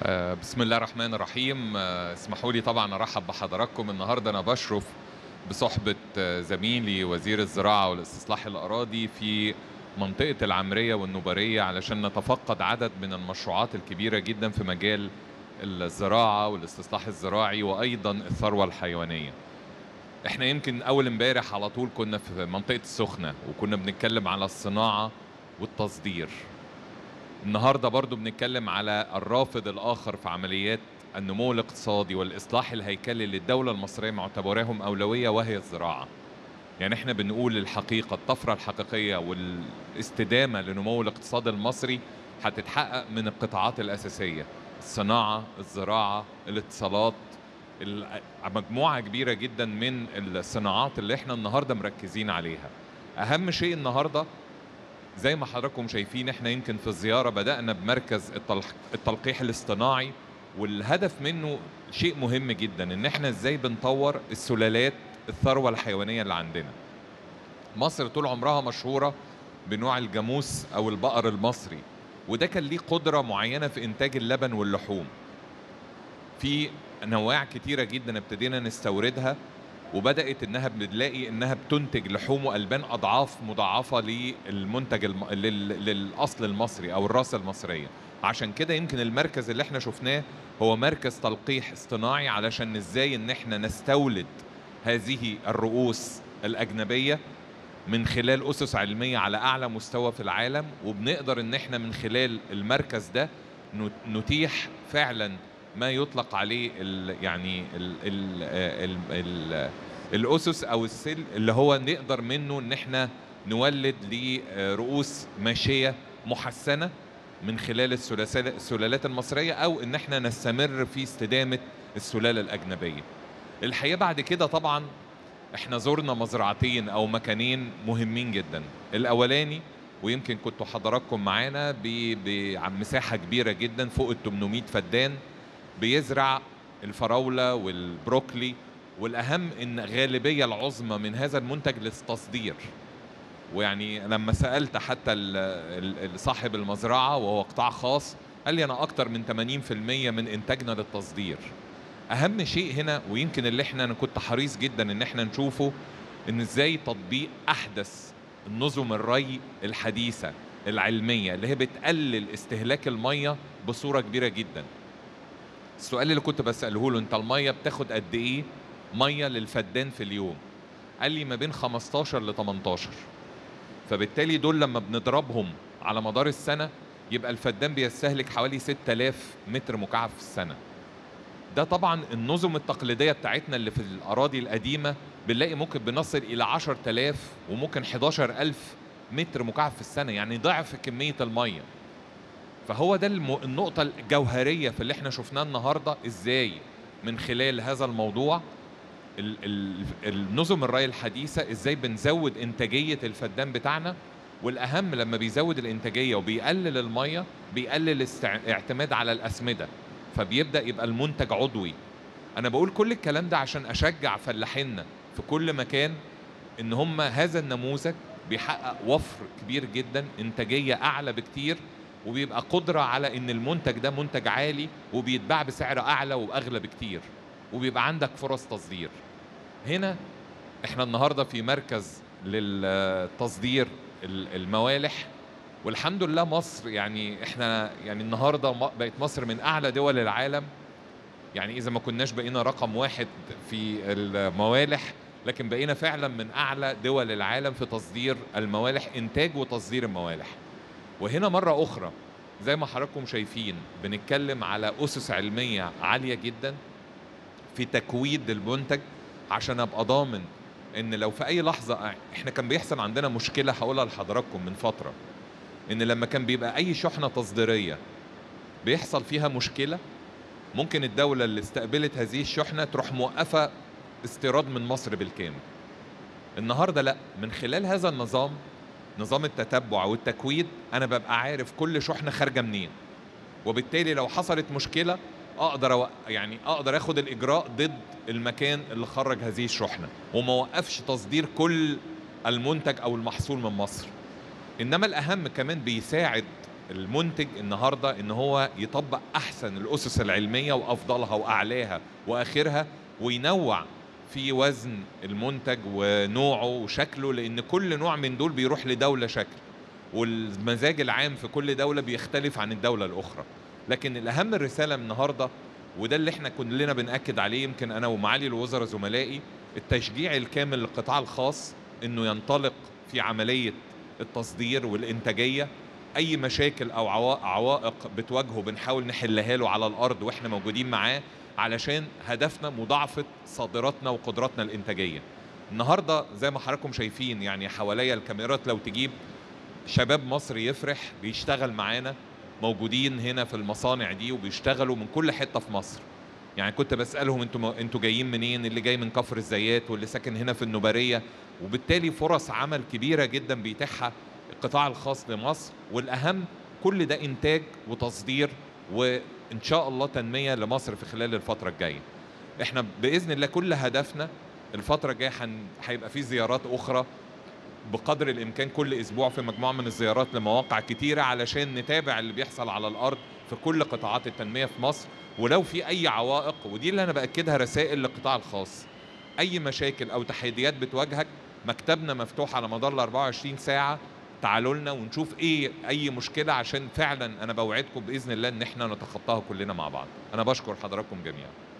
آه، بسم الله الرحمن الرحيم آه، اسمحوا لي طبعا ارحب بحضراتكم النهارده انا بشرف بصحبه آه، زميلي وزير الزراعه والاستصلاح الاراضي في منطقه العمريه والنوبريه علشان نتفقد عدد من المشروعات الكبيره جدا في مجال الزراعه والاستصلاح الزراعي وايضا الثروه الحيوانيه. احنا يمكن اول امبارح على طول كنا في منطقه السخنه وكنا بنتكلم على الصناعه والتصدير. النهارده برضو بنتكلم على الرافد الاخر في عمليات النمو الاقتصادي والاصلاح الهيكلي اللي الدوله المصريه معتبراهم اولويه وهي الزراعه. يعني احنا بنقول الحقيقه الطفره الحقيقيه والاستدامه لنمو الاقتصاد المصري هتتحقق من القطاعات الاساسيه الصناعه، الزراعه، الاتصالات ال- مجموعه كبيره جدا من الصناعات اللي احنا النهارده مركزين عليها. اهم شيء النهارده زي ما حضراتكم شايفين احنا يمكن في الزياره بدانا بمركز التلق- التلقيح الاصطناعي والهدف منه شيء مهم جدا ان احنا ازاي بنطور السلالات الثروه الحيوانيه اللي عندنا. مصر طول عمرها مشهوره بنوع الجاموس او البقر المصري وده كان ليه قدره معينه في انتاج اللبن واللحوم. في انواع كتيره جدا ابتدينا نستوردها وبدات انها بنلاقي انها بتنتج لحوم والبان اضعاف مضاعفه للمنتج الم... لل... للاصل المصري او الراس المصريه عشان كده يمكن المركز اللي احنا شفناه هو مركز تلقيح اصطناعي علشان ازاي ان احنا نستولد هذه الرؤوس الاجنبيه من خلال اسس علميه على اعلى مستوى في العالم وبنقدر ان احنا من خلال المركز ده نت- نتيح فعلا ما يطلق عليه ال يعني ال ال ال ال الاسس او السل اللي هو نقدر منه ان احنا نولد لرؤوس ماشيه محسنه من خلال السلاسل- السلالات المصريه او ان احنا نستمر في استدامه السلاله الاجنبيه. الحقيقه بعد كده طبعا احنا زرنا مزرعتين او مكانين مهمين جدا. الاولاني ويمكن كنتوا حضراتكم معانا ب- بمساحه كبيره جدا فوق ال 800 فدان بيزرع الفراوله والبروكلي والاهم ان غالبيه العظمى من هذا المنتج للتصدير ويعني لما سالت حتى ال- ال- ال- صاحب المزرعه وهو قطاع خاص قال لي انا اكتر من 80% من انتاجنا للتصدير اهم شيء هنا ويمكن اللي احنا انا كنت حريص جدا ان احنا نشوفه ان ازاي تطبيق احدث النظم الري الحديثه العلميه اللي هي بتقلل استهلاك الميه بصوره كبيره جدا السؤال اللي كنت بساله له انت الميه بتاخد قد ايه ميه للفدان في اليوم قال لي ما بين 15 ل 18 فبالتالي دول لما بنضربهم على مدار السنه يبقى الفدان بيستهلك حوالي 6000 متر مكعب في السنه ده طبعا النظم التقليديه بتاعتنا اللي في الاراضي القديمه بنلاقي ممكن بنصل الى 10000 وممكن 11000 متر مكعب في السنه يعني ضعف كميه الميه فهو ده الم... النقطة الجوهرية في اللي احنا شفناه النهاردة ازاي من خلال هذا الموضوع ال... ال... النظم الري الحديثة ازاي بنزود انتاجية الفدان بتاعنا والاهم لما بيزود الانتاجية وبيقلل المية بيقلل الاعتماد على الاسمدة فبيبدأ يبقى المنتج عضوي انا بقول كل الكلام ده عشان اشجع فلاحينا في كل مكان ان هم هذا النموذج بيحقق وفر كبير جدا انتاجية اعلى بكتير وبيبقى قدرة على ان المنتج ده منتج عالي وبيتباع بسعر اعلى واغلى بكتير وبيبقى عندك فرص تصدير هنا احنا النهارده في مركز للتصدير ال- الموالح والحمد لله مصر يعني احنا يعني النهارده م- بقت مصر من اعلى دول العالم يعني اذا ما كناش بقينا رقم واحد في الموالح لكن بقينا فعلا من اعلى دول العالم في تصدير الموالح انتاج وتصدير الموالح وهنا مرة أخرى زي ما حضراتكم شايفين بنتكلم على أسس علمية عالية جدا في تكويد المنتج عشان أبقى ضامن إن لو في أي لحظة إحنا كان بيحصل عندنا مشكلة هقولها لحضراتكم من فترة إن لما كان بيبقى أي شحنة تصديرية بيحصل فيها مشكلة ممكن الدولة اللي استقبلت هذه الشحنة تروح موقفة استيراد من مصر بالكامل النهارده لا من خلال هذا النظام نظام التتبع والتكويد انا ببقى عارف كل شحنه خارجه منين وبالتالي لو حصلت مشكله اقدر أو يعني اقدر اخد الاجراء ضد المكان اللي خرج هذه الشحنه وما وقفش تصدير كل المنتج او المحصول من مصر انما الاهم كمان بيساعد المنتج النهارده ان هو يطبق احسن الاسس العلميه وافضلها واعلاها واخرها وينوع في وزن المنتج ونوعه وشكله لان كل نوع من دول بيروح لدوله شكل والمزاج العام في كل دوله بيختلف عن الدوله الاخرى لكن الاهم الرساله النهارده وده اللي احنا كلنا بناكد عليه يمكن انا ومعالي الوزراء زملائي التشجيع الكامل للقطاع الخاص انه ينطلق في عمليه التصدير والانتاجيه اي مشاكل او عوا- عوائق بتواجهه بنحاول نحلها له على الارض واحنا موجودين معاه علشان هدفنا مضاعفه صادراتنا وقدراتنا الانتاجيه النهارده زي ما حضراتكم شايفين يعني حواليا الكاميرات لو تجيب شباب مصر يفرح بيشتغل معانا موجودين هنا في المصانع دي وبيشتغلوا من كل حته في مصر يعني كنت بسالهم انتوا انتوا جايين منين اللي جاي من كفر الزيات واللي ساكن هنا في النوباريه وبالتالي فرص عمل كبيره جدا بيتيحها القطاع الخاص لمصر والاهم كل ده انتاج وتصدير وان شاء الله تنميه لمصر في خلال الفتره الجايه احنا باذن الله كل هدفنا الفتره الجايه هن- هيبقى في زيارات اخرى بقدر الامكان كل اسبوع في مجموعه من الزيارات لمواقع كتيره علشان نتابع اللي بيحصل على الارض في كل قطاعات التنميه في مصر ولو في اي عوائق ودي اللي انا باكدها رسائل للقطاع الخاص اي مشاكل او تحديات بتواجهك مكتبنا مفتوح على مدار ال 24 ساعه تعالوا لنا ونشوف ايه اي مشكله عشان فعلا انا بوعدكم باذن الله ان احنا نتخطاها كلنا مع بعض انا بشكر حضراتكم جميعا